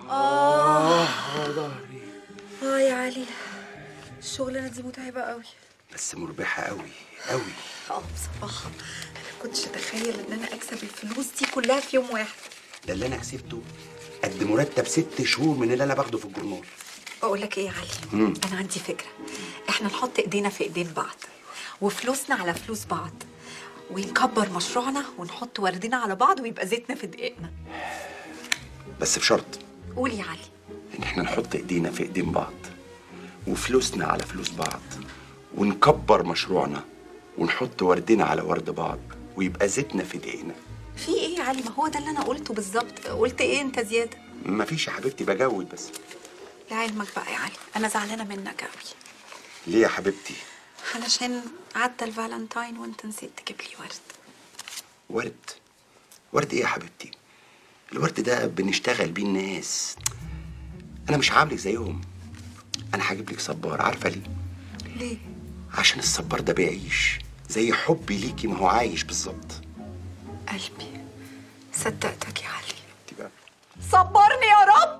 اه اه ظهري اه يا علي الشغلانه دي متعبه قوي بس مربحة قوي قوي اه بصراحه انا كنتش اتخيل ان انا اكسب الفلوس دي كلها في يوم واحد ده اللي انا كسبته قد مرتب ست شهور من اللي انا باخده في الجورنال بقول لك ايه يا علي مم. انا عندي فكره احنا نحط ايدينا في ايدين بعض وفلوسنا على فلوس بعض ونكبر مشروعنا ونحط وردنا على بعض ويبقى زيتنا في دقيقنا بس بشرط قول يا علي ان احنا نحط ايدينا في ايدين بعض وفلوسنا على فلوس بعض ونكبر مشروعنا ونحط وردنا على ورد بعض ويبقى زيتنا في دقيقنا في ايه يا علي ما هو ده اللي انا قلته بالظبط قلت ايه انت زياده مفيش يا حبيبتي بجود بس لعلمك بقى يا علي انا زعلانه منك قوي ليه يا حبيبتي علشان عدى الفالنتاين وانت نسيت تجيب لي ورد ورد ورد ايه يا حبيبتي الورد ده بنشتغل بيه الناس انا مش عاملك زيهم انا هجيب لك صبار عارفه ليه ليه عشان الصبار ده بيعيش زي حبي ليكي ما هو عايش بالظبط قلبي صدقتك يا علي تبقى صبرني يا رب